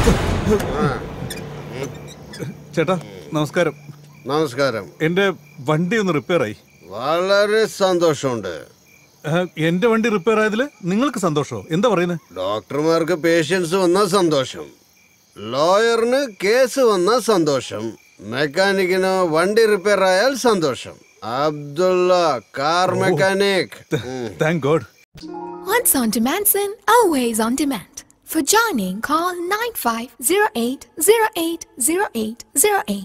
ചേട്ടാ നമസ്കാരം നമസ്കാരം എന്റെ വണ്ടി ഒന്ന് റിപ്പയർ ആയി വളരെ സന്തോഷമുണ്ട് ആ, എന്റെ വണ്ടി റിപ്പയർ ആയതിൽ നിങ്ങൾക്ക് സന്തോഷമോ എന്താ പറയുന്നത് ഡോക്ടർമാർക്ക് പേഷ്യൻസ് വന്നാൽ സന്തോഷം ലോയറിന് കേസ് വന്നാൽ സന്തോഷം മെക്കാനിക്കിന് വണ്ടി റിപ്പയർ ആയാൽ സന്തോഷം Abdullah car mechanic thank God Once on demand, sin, always on demand. For joining, call 9508080808.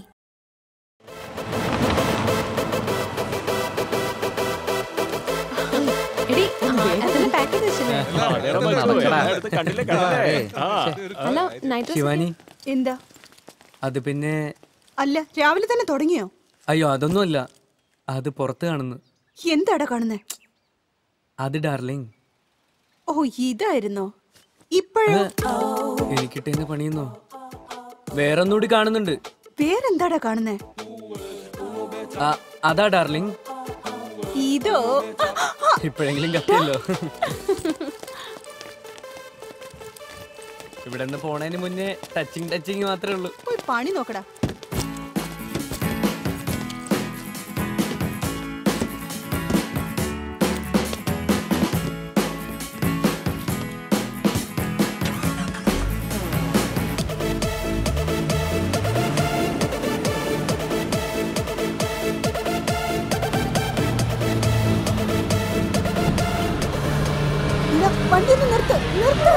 എടി അതെല്ലാം പാക്ക് ചെയ്ത് വെച്ചില്ലേ ഹലോ നൈറ്റ് ശിവാനി എന്താ അത് പിന്നെ അല്ല രാവിലെ തന്നെ തുടങ്ങിയോ അയ്യോ അതൊന്നുമല്ല അത് പുറത്ത് കാണുന്നു എന്താടാ കാണുന്നേ അത് ഡാർലിംഗ് ഓ ഇതായിരുന്നോ ഇപ്പോഴോ എനിക്കിട്ടേന്ന് പണിയുന്നോ വേറെ ഒന്നുകൂടി കാണുന്നുണ്ട് വേറെന്താടാ കാണുന്നേ ആ, അതാ ഡാർലിംഗ് ഇതോ ഇപ്പോഴെങ്കിലും കത്തിയല്ലോ ഇവിടെ നിന്ന് പോണതിന് മുന്നേ ടച്ചിങ് ടച്ചിങ് മാത്രമേ ഉള്ളൂ പോയി പണി നോക്കടാ ഇല്ല, വണ്ടി ഒന്ന് നിർത്ത് നിർത്ത്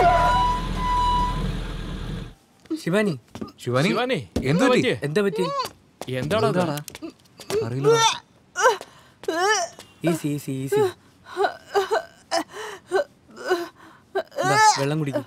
ശിവാനി ശിവാനി ശിവാനി എന്താ പറ്റി? എന്താ പറ്റി എന്താടാ ഇത്? അറിയില്ല ഈസി ഈസി ഈസി വെള്ളം കുടിക്കും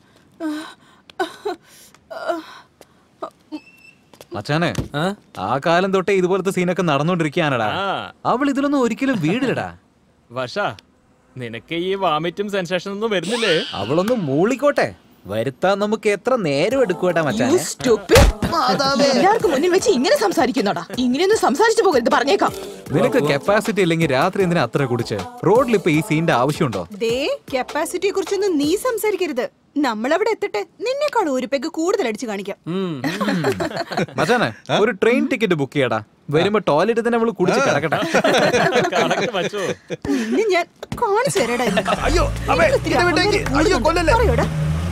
മച്ചാനെ ആ ആ കാലം തൊട്ടേ ഇതുപോലത്തെ സീനൊക്കെ നടന്നുകൊണ്ടിരിക്കുകയാണടാ ആ അവൾ ഇതിലൊന്നും ഒരിക്കലും വീടില്ലടാ വഷ നിനക്ക് ഈ വാമിറ്റും സെൻസേഷൻ ഒന്നും വരുന്നില്ലേ അവളൊന്ന് മൂളിക്കോട്ടെ വരുത്താൻ നമുക്ക് എത്ര നേരം എടുക്കൂട്ടാ മച്ചാനെ എല്ലാവർക്കും മുന്നിൽ വെച്ച് ഇങ്ങനെ സംസാരിക്കുന്നോടാ ഇങ്ങനെയൊന്നും സംസാരിച്ചു പോകരുത് പറഞ്ഞേക്കാം നിനക്ക് കപ്പാസിറ്റി ഇല്ലെങ്കിൽ രാത്രി എന്തിനാ അത്ര കുടിച്ച് റോഡിൽ ഇപ്പൊ ഈ സീന്റെ ആവശ്യമുണ്ടോ ദേ കപ്പാസിറ്റിയെ കുറിച്ചൊന്നും നീ സംസാരിക്കരുത് നമ്മളവിടെ എത്തട്ടെ നിന്നേക്കാൾ ഒരു പെഗ് കൂടുതൽ അടിച്ചു കാണിക്കാം ഉം. മച്ചാനെ ഒരു ട്രെയിൻ ടിക്കറ്റ് ബുക്ക് ചെയ്യടാ വരുമ്പോ ടോയ്ലറ്റ് തന്നെ അവള് കുടിച്ച് കിടക്കട്ടെ കണക്ക് വച്ചോ നിന്നെ ഞാൻ കാണിച്ചു തരടാ ഇന്ന്. അയ്യോ നിനക്ക് ഇത്തിരി അഹങ്കാരം കൂടുതലുണ്ട്. പറയോടാ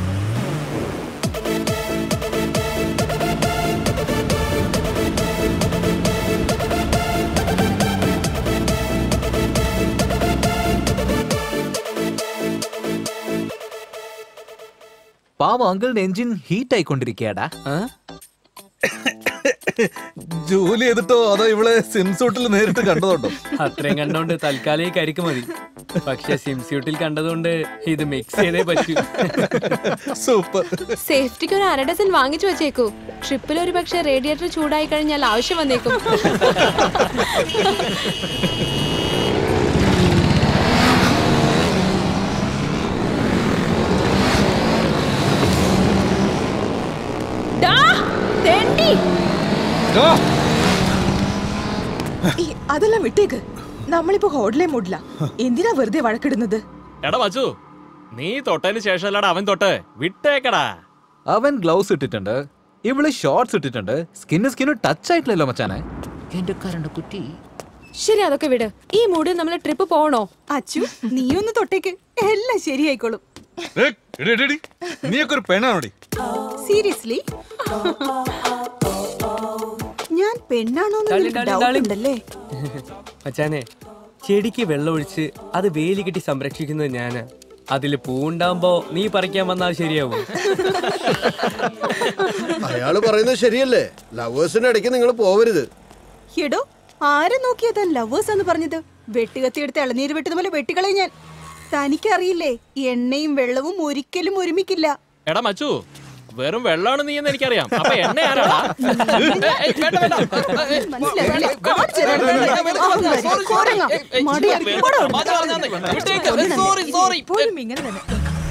പാവം അങ്കിളിന്റെ എഞ്ചിൻ ഹീറ്റ് ആയിക്കൊണ്ടിരിക്കയാടാ ആ? ജോലി ചെയ്തിട്ടോ അതോ ഇവളെ സിംസൂട്ടിൽ നേരിട്ട് കണ്ടതുണ്ടോ അത്രയും കണ്ടോണ്ട് തൽക്കാലം ഈ കരിക്ക് മതി പക്ഷെ സിംസ്യൂട്ടിൽ കണ്ടതുകൊണ്ട് ഇത് മിക്സ് ചെയ്തേ പറ്റൂ സൂപ്പർ സേഫ്റ്റിക്ക് ഒരു അര ഡസൻ വാങ്ങിച്ചു വെച്ചേക്കൂ ട്രിപ്പിൽ ഒരു പക്ഷേ റേഡിയേറ്റർ ചൂടായി കഴിഞ്ഞാൽ ആവശ്യം വന്നേക്കും ഡാ, തെണ്ടി. ഈ അതെല്ലാം വിട്ടേക്ക് നമ്മളിപ്പോ ഹോട്ടലേ മൂടില്ല എന്തിനാ വെറുതെ വഴക്കിടുന്നത് എടാ വച്ചു നീ തൊട്ടതിന് ശേഷമല്ലടാ അവൻ തൊട്ട് വിട്ടേക്കടാ അവൻ ഗ്ലൗസ് ഇട്ടിട്ടുണ്ട് ഇവള് ഷോർട്സ് ഇട്ടിട്ടുണ്ട് സ്കിന്ന് സ്കിന്ന് ടച്ച് ആയിട്ടില്ലല്ലോ മച്ചാനെ എന്റെ കരണ്ട കുട്ടി ശരി അതൊക്കെ വിട് ഈ മൂഡിൽ നമ്മൾ ട്രിപ്പ് പോകണോ അച്ചു നീ ഒന്ന് തൊട്ടേക്ക് എല്ലാം ശരിയായിക്കോളും നീയൊക്കെ ഒരു പെണ്ണാണോടി സീരിയസ്ലി ഞാൻ പെണ്ണാണോന്ന് ഡാർലിംഗ്, നിനക്ക് ഡാർലിംഗ്, doubt ഡാർലിംഗ്. ഉണ്ടല്ലേ മച്ചാനെ ചെടിക്ക് വെള്ളമൊഴിച്ച് അത് വേലി കെട്ടി സംരക്ഷിക്കുന്നത് ഞാന് അതില് പൂവുണ്ടാവുമ്പോ നീ പറിക്കാൻ വന്നാൽ ശരിയാവും അയാള് പറയുന്നത് ശരിയല്ലേ ലവേഴ്സിന്റെ ഇടയ്ക്ക് നിങ്ങൾ പോവരുത് എടോ ആരെ നോക്കിയാ താൻ ലവേഴ്സ് എന്ന് പറഞ്ഞത് വെട്ടുകത്തിയെടുത്ത് ഇളനീര് വെട്ടുന്ന പോലെ വെട്ടിക്കളെ ഞാൻ തനിക്കറിയില്ലേ എണ്ണയും വെള്ളവും ഒരിക്കലും ഒരുമിക്കില്ല എടാ മച്ചു വെറും വെള്ളമാണ് നീ എന്ന് എനിക്കറിയാം അപ്പൊ എണ്ണ ആരാടാ ഏയ്, വേണ്ട, വേണ്ട. ഏയ്, മനസ്സിലായില്ലേ? കാണിച്ചു തരാം നിന്നെ. അഹങ്കാരി, കോരങ്ങ, മടിയൻ, പോടാ അവിടുന്ന്. മാറ്റി പറഞ്ഞാ മതി. വിട്ടേക്ക്. സോറി സോറി ഇപ്പോഴും ഇങ്ങനെ തന്നെ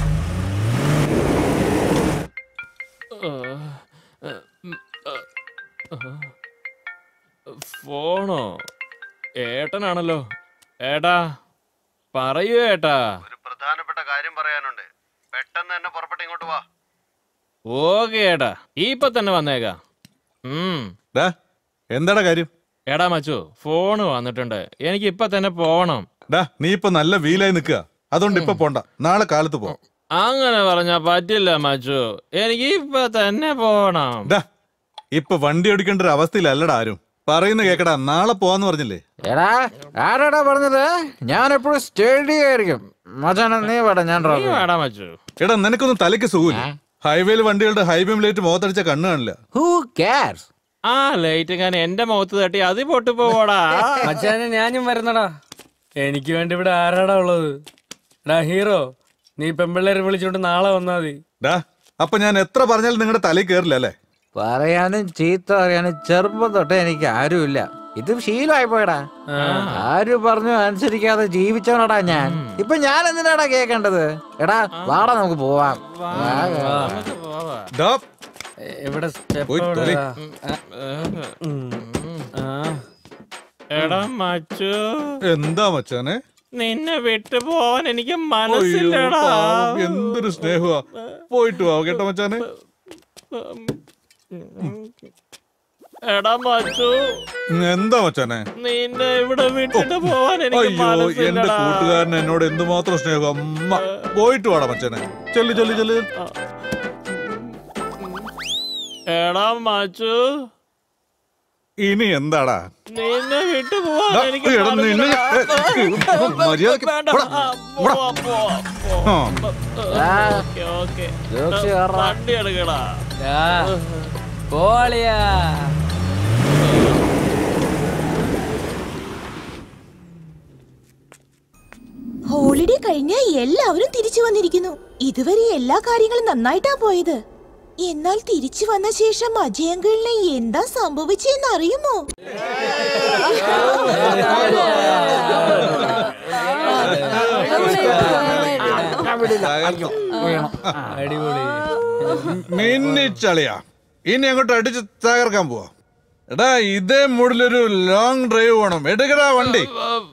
ഫോണോ ഏട്ടനാണല്ലോ ഏട്ടാ പറയൂ ഏട്ടാ ഒരു പ്രധാനപ്പെട്ട കാര്യം പറയാനുണ്ട് പെട്ടെന്ന് തന്നെ പുറപ്പെട്ട് ഇങ്ങോട്ട് വാ ഓക്കെ ഏട്ടാ ഇപ്പൊ തന്നെ വന്നേക്കാം ഉം ഡാ എന്താടാ കാര്യം എടാ മച്ചു ഫോണ് വന്നിട്ടുണ്ട് എനിക്ക് ഇപ്പൊ തന്നെ പോണം ഡാ നീ ഇപ്പൊ നല്ല വീലായി നിൽക്കുക അതുകൊണ്ട് ഇപ്പൊ പോണ്ട നാളെ കാലത്ത് പോ അങ്ങനെ പറഞ്ഞാ പറ്റില്ല മച്ചു എനിക്ക് ഇപ്പൊ തന്നെ പോണം ഡാ ഇപ്പൊ വണ്ടി ഓടിക്കേണ്ട ഒരു അവസ്ഥയിലല്ലടാ ആരും പറയുന്ന കേക്കടാ നാളെ പോവാന്ന് പറഞ്ഞില്ലേ എടാ ആരാടാ പറഞ്ഞത് ഞാൻ എപ്പോഴും സ്റ്റഡി ആയിരിക്കും മച്ചാനെ നീ വേട ഞാൻ നീ ഡ്രൈവ് വേടാ മച്ചു എടാ നിനക്കൊന്നും തലയ്ക്ക് സുഖമില്ല ഹൈവേയിൽ വണ്ടികളുടെ ഹൈബീം ലൈറ്റ് മുഖത്തടിച്ച കണ്ണ് കാണില്ല ഹൂ കെയർസ് ആ ലൈറ്റ് ഞാൻ എന്റെ മുഖത്ത് തട്ടി അത് പൊട്ടി പോവാടാ മച്ചാനെ ഞാനും വരുന്നടാ എനിക്ക് വേണ്ടി ഇവിടെ ആരാടാ ഉള്ളത് ഡാ ഹീറോ നീ പെമ്പിള്ളേരെ വിളിച്ചോണ്ട് നാളെ വന്നാ മതി ഡാ അപ്പൊ ഞാൻ എത്ര പറഞ്ഞാലും നിങ്ങളുടെ തലയിൽ കയറില്ല അല്ലേ പറയാനും ചീത്ത പറയാനും ചെറുപ്പം തൊട്ടേ എനിക്ക് ആരുമില്ല ഇത് ശീലമായി പോയടാ ആര് പറഞ്ഞു അനുസരിക്കാതെ ജീവിച്ചവനടാ ഞാൻ ഇപ്പൊ ഞാൻ എന്തിനാടാ കേക്കേണ്ടത് എടാ വാടാ നമുക്ക് പോവാം വാ, വാ. നമുക്ക് പോവാ. ഡാ എവിടെ step പോയി തൊലി. എവിടെയാ? ഉം. ആ. എടാ മച്ചു എന്താ മച്ചാനെ നിന്നെ വിട്ടു പോവാൻ എനിക്ക് അയ്യോ, മനസ്സില്ലടാ പാവം, എന്തൊരു സ്നേഹമാ പോയിട്ട് വാ കേട്ടോ മച്ചാനെ എടാ മച്ചു എന്താ മച്ചാനെ നിന്നെ ഇവിടെ വിട്ടിട്ട് പോവാൻ എനിക്ക് അയ്യോ എന്റെ മനസ്സില്ലടാ കൂട്ടുകാരൻ എന്നോട് എന്തുമാത്രം സ്നേഹം അമ്മ പോയിട്ട് വാടാ മച്ചാനെ ചെല്ലു ചെല്ലു ചെല്ലു എടാ മച്ചു ഇനി എന്താടാ നിന്നെ വിട്ടു പോവാൻ ദാ, എനിക്ക് എടാ, നിന്നെ മനസ്സില്ല. ഏ, മര്യാദയ്ക്ക് വേണ്ട. പോടാ, ആ, പോടാ. പോവാം, പോവാം, ആ. പോവാം. Okay, okay. ജോക്സി കയറാ. വണ്ടി എടുക്കടാ ഡാ, പോളിയാ ഹോളിഡേ കഴിഞ്ഞ് എല്ലാവരും തിരിച്ചു വന്നിരിക്കുന്നു ഇതുവരെ എല്ലാ കാര്യങ്ങളും നന്നായിട്ടാ പോയത് എന്നാൽ തിരിച്ചു വന്ന ശേഷം അജയങ്കളിനെ എന്താ സംഭവിച്ചെന്ന് അറിയുമോ അടിപൊളി മിന്നിച്ചളിയാ ഇനി അങ്ങോട്ട് അടിച്ച് തകർക്കാൻ പോവാ എടാ ഇതേ മൂഡിലൊരു ലോങ് ഡ്രൈവ് പോണം എടുക്കടാ വണ്ടി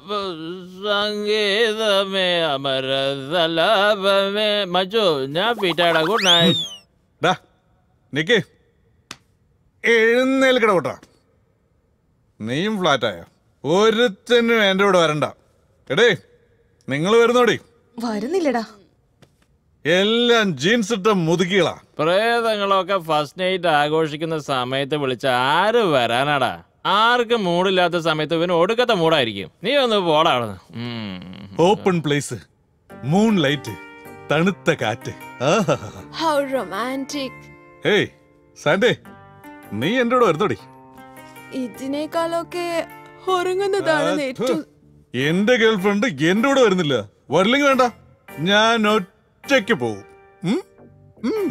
സംഗീതമേ അമരതലാപമേ മച്ചു ഞാൻ ഫിറ്റാടാ ഗുഡ് നൈറ്റ് ഡാ നിക്ക് എഴുന്നേൽക്കട കൂട്ടാ നീയും ഫ്ലാറ്റായ ഒരുത്തനും എൻ്റെ കൂടെ വരണ്ട എടേ നിങ്ങൾ വരുന്നോടി വരുന്നില്ലടാ എല്ലാം ജീൻസ് ഇട്ട മുതുക്കികളാ പ്രേതങ്ങളൊക്കെ ഫസ്റ്റ് നൈറ്റ് ആഘോഷിക്കുന്ന സമയത്ത് വിളിച്ച ആര് വരാനാടാ ആർക്കും മൂടില്ലാത്ത സമയത്ത് ഇവന് ഒടുക്കത്തെ മൂടായിരിക്കും നീ ഒന്ന് പോടാ അവിടുന്ന്. ഉം. ഓപ്പൺ പ്ലേസ് മൂൺ ലൈറ്റ് തണുത്ത കാറ്റ് ആഹാഹാ. How romantic. ഹേയ് സാൻഡേ നീ എൻ്റെ കൂടെ വരുന്നോടി ഇതിനേക്കാളൊക്കെ ഉറങ്ങുന്നതാണ് ഏറ്റവും എന്റെ ഗേൾഫ്രണ്ട് എന്റെ കൂടെ വരുന്നില്ല വരില്ലെങ്കിൽ വേണ്ട ഞാൻ ഒറ്റയ്ക്ക് പോകും ഉം? ഉം.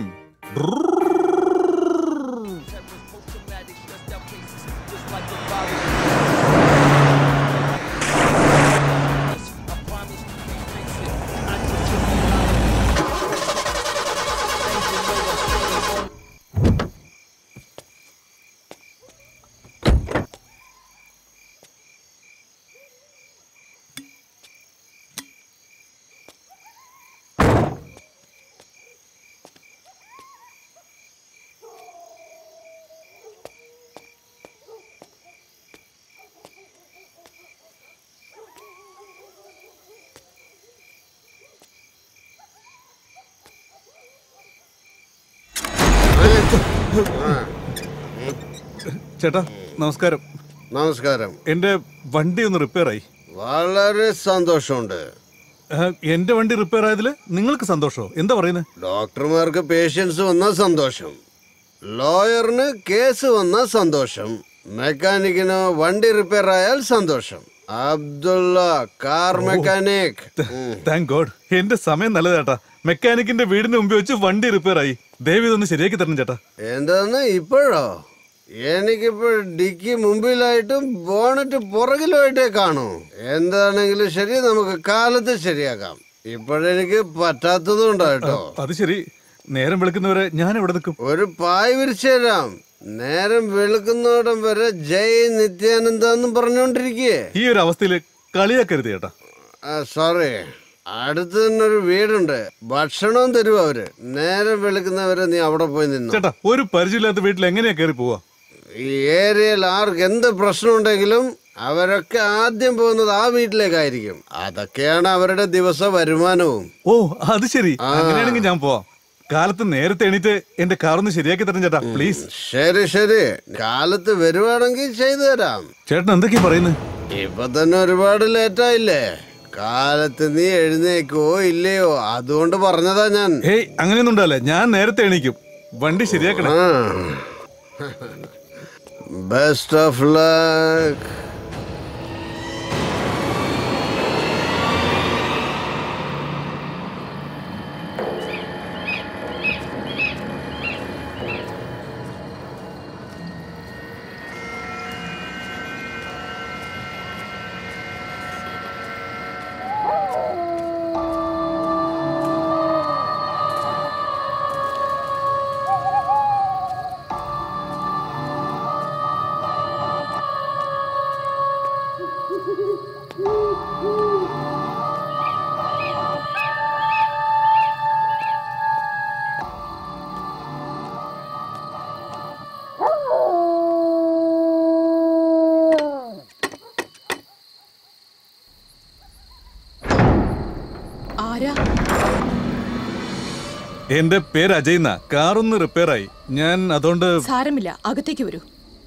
ചേട്ടാ നമസ്കാരം നമസ്കാരം എന്റെ വണ്ടി ഒന്ന് റിപ്പയർ ആയി വളരെ സന്തോഷമുണ്ട് ആ, എന്റെ വണ്ടി റിപ്പയർ ആയതിൽ നിങ്ങൾക്ക് സന്തോഷമോ എന്താ പറയുന്നത് ഡോക്ടർമാർക്ക് പേഷ്യൻസ് വന്ന സന്തോഷം ലോയറിന് കേസ് വന്ന സന്തോഷം മെക്കാനിക്കിന് വണ്ടി റിപ്പയർ ആയാൽ സന്തോഷം അബ്ദുള്ള കാർ മെക്കാനിക് ഉം. താങ്ക് ഗോഡ് എന്റെ സമയം നല്ലത് ചേട്ടാ മെക്കാനിക്കിന്റെ വീടിന് മുമ്പ് വെച്ച് വണ്ടി റിപ്പയർ ആയി ദയവ് ഇതൊന്ന് ശരിയാക്കി തരണം ചേട്ടാ എന്താന്ന് ഇപ്പോഴോ എനിക്കിപ്പോൾ ഡിക്കി മുമ്പിലായിട്ടും ബോണറ്റ് പുറകിലുമായിട്ടേ കാണൂ എന്താണെങ്കിലും ശരി നമുക്ക് കാലത്ത് ശരിയാക്കാം ഇപ്പോഴെനിക്ക് പറ്റാത്തതുണ്ടോ കേട്ടോ അത് ശരി നേരം വെളുക്കുന്നവരെ ഞാൻ എവിടെ നിൽക്കും ഒരു പായ് വിരിച്ചു തരാം നേരം വെളുക്കുന്നോടം വരെ ജയ് നിത്യാനന്ദ എന്നും പറഞ്ഞോണ്ടിരിക്കേ ഈ ഒരു അവസ്ഥയിൽ കളിയാക്കരുത് ചേട്ടാ സോറി അടുത്ത് തന്നെ ഒരു വീടുണ്ട് ഭക്ഷണവും തരും അവര് നേരം വെളുക്കുന്നവരെ നീ അവിടെ പോയി നിന്നു ചേട്ടാ ഒരു പരിചയമില്ലാത്ത വീട്ടിൽ എങ്ങനെയാ കയറി പോവാ ഈ ഏരിയയിൽ ആർക്ക് എന്ത് പ്രശ്നമുണ്ടെങ്കിലും അവരൊക്കെ ആദ്യം പോകുന്നത് ആ വീട്ടിലേക്കായിരിക്കും അതൊക്കെയാണ് അവരുടെ ദിവസ വരുമാനവും ഓ അത് ശരി അങ്ങനെയാണെങ്കിൽ ഞാൻ പോവാം കാലത്ത് നേരത്തെ എണീറ്റ് എന്റെ കാറൊന്ന് ശരിയാക്കി തരണം ചേട്ടാ പ്ലീസ് ശരി ശരി കാലത്ത് വരുവാണെങ്കിൽ ചെയ്തു തരാം ചേട്ടൻ എന്തൊക്കെയാ പറയുന്നത് ഇപ്പൊ തന്നെ ഒരുപാട് ലേറ്റായില്ലേ കാലത്ത് നീ എഴുന്നേക്കോ ഇല്ലയോ അതുകൊണ്ട് പറഞ്ഞതാ ഞാൻ ഹേയ് അങ്ങനെയൊന്നും ഉണ്ടാവില്ല ഞാൻ നേരത്തെ എണീക്കും വണ്ടി ശരിയാക്കണേ ബെസ്റ്റ് ഓഫ് ലക്ക് ആരാ എന്റെ പേര് അജയ് എന്നാ കാറൊന്ന് റിപ്പയർ ആയി ഞാൻ അതുകൊണ്ട് സാരമില്ല അകത്തേക്ക് വരൂ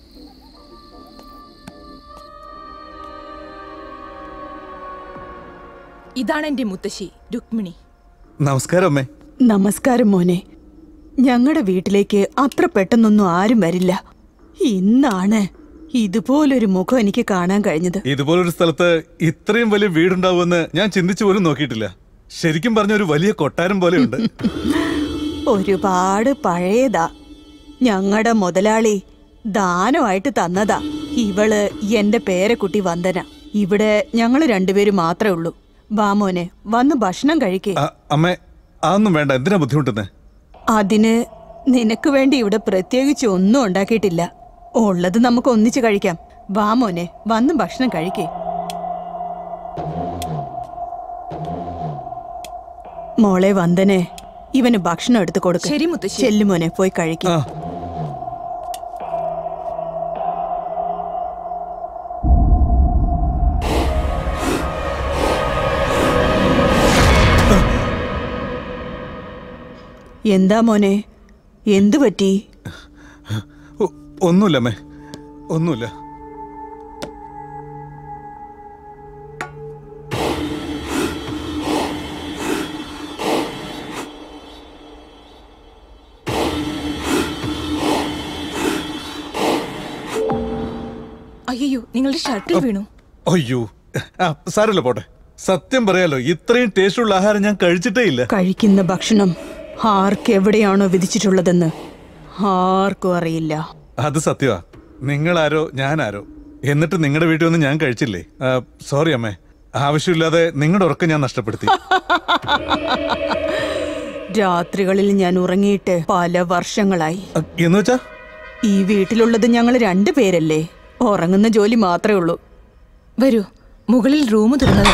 ഇതാണ് എന്റെ മുത്തശ്ശി രുക്മിണി നമസ്കാരം അമ്മേ നമസ്കാരം മോനെ ഞങ്ങളുടെ വീട്ടിലേക്ക് അത്ര പെട്ടെന്നൊന്നും ആരും വരില്ല ഇന്നാണ് ഇതുപോലൊരു മുഖം എനിക്ക് കാണാൻ കഴിഞ്ഞത് ഇതുപോലൊരു സ്ഥലത്ത് ഇത്രയും വലിയ വീടുണ്ടാവുമെന്ന് ഞാൻ ചിന്തിച്ചു പോലും നോക്കിയിട്ടില്ല ശരിക്കും പറഞ്ഞ ഒരു വലിയ കൊട്ടാരം പോലെയുണ്ട് ഒരുപാട് പഴയതാ ഞങ്ങളുടെ മുതലാളി ദാനമായിട്ട് തന്നതാ ഇവള് എന്റെ പേരക്കുട്ടി വന്ദന ഇവിടെ ഞങ്ങൾ രണ്ടുപേരും മാത്രമേ ഉള്ളൂ വാ മോനെ വന്ന് ഭക്ഷണം കഴിക്കേ അ- അമ്മേ അതൊന്നും വേണ്ട എന്തിനാ ബുദ്ധിമുട്ടുന്നേ അതിന് നിനക്ക് വേണ്ടി ഇവിടെ പ്രത്യേകിച്ച് ഒന്നും ഉണ്ടാക്കിയിട്ടില്ല ഉള്ളത് നമുക്ക് ഒന്നിച്ച് കഴിക്കാം വാ മോനെ വന്ന് ഭക്ഷണം കഴിക്കേ മോളെ വന്ദനെ ഇവന് ഭക്ഷണം എടുത്ത് കൊടുക്ക ശരി, മുത്തശ്ശി. ചെല്ലുമോനെ പോയി കഴിക്കും ആ എന്താ മോനെ എന്തു പറ്റി ഒ- ഒന്നുമില്ല അമ്മേ ഒന്നുമില്ല അയ്യോ നിങ്ങളുടെ ഷർട്ടിൽ വീണു അയ്യോ ആ സാരമില്ല പോട്ടെ സത്യം പറയാലോ ഇത്രയും ടേസ്റ്റുള്ള ആഹാരം ഞാൻ കഴിച്ചിട്ടേ ഇല്ല കഴിക്കുന്ന ഭക്ഷണം ആർക്ക് എവിടെയാണോ വിധിച്ചിട്ടുള്ളതെന്ന് ആർക്കും അറിയില്ല അത് സത്യമാ നിങ്ങളാരോ ഞാനാരോ എന്നിട്ട് നിങ്ങളുടെ വീട്ടിൽ വന്ന് ഞാൻ കഴിച്ചില്ലേ സോറി അമ്മേ ആവശ്യമില്ലാതെ നിങ്ങളുടെ ഉറക്കം ഞാൻ നഷ്ടപ്പെടുത്തി രാത്രികളിൽ ഞാൻ ഉറങ്ങിയിട്ട് പല വർഷങ്ങളായി അ, എന്ന് വെച്ചാ ഈ വീട്ടിലുള്ളത് ഞങ്ങൾ രണ്ടു പേരല്ലേ ഉറങ്ങുന്ന ജോലി മാത്രമേ ഉള്ളൂ വരൂ മുകളിൽ റൂം തുറന്നതാ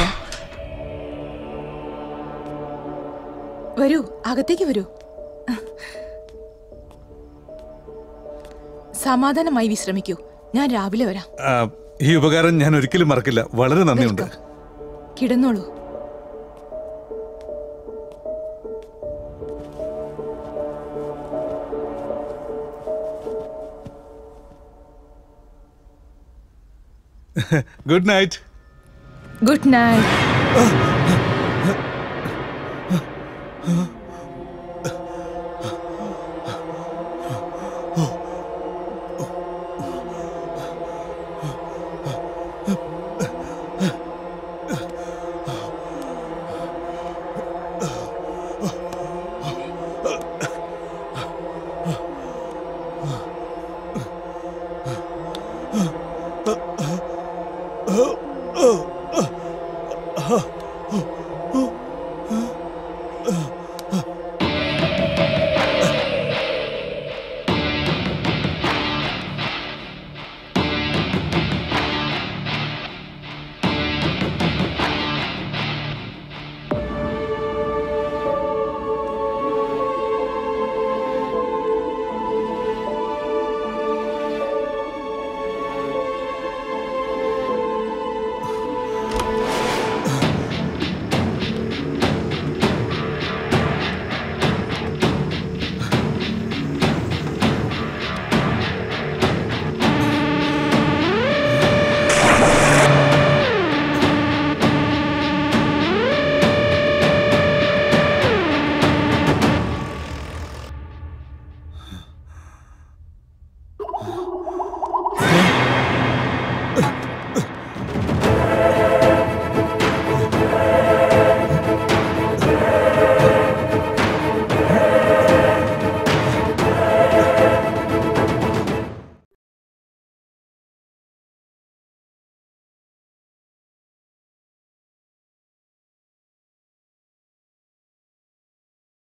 വരൂ അകത്തേക്ക് വരൂ സമാധാനമായി വിശ്രമിക്കൂ ഞാൻ രാവിലെ വരാം ആ, ഈ ഉപകാരം ഞാൻ ഒരിക്കലും മറക്കില്ല വളരെ നന്ദിയുണ്ട് കിടന്നോളൂ ഗുഡ് നൈറ്റ് ഗുഡ് നൈറ്റ്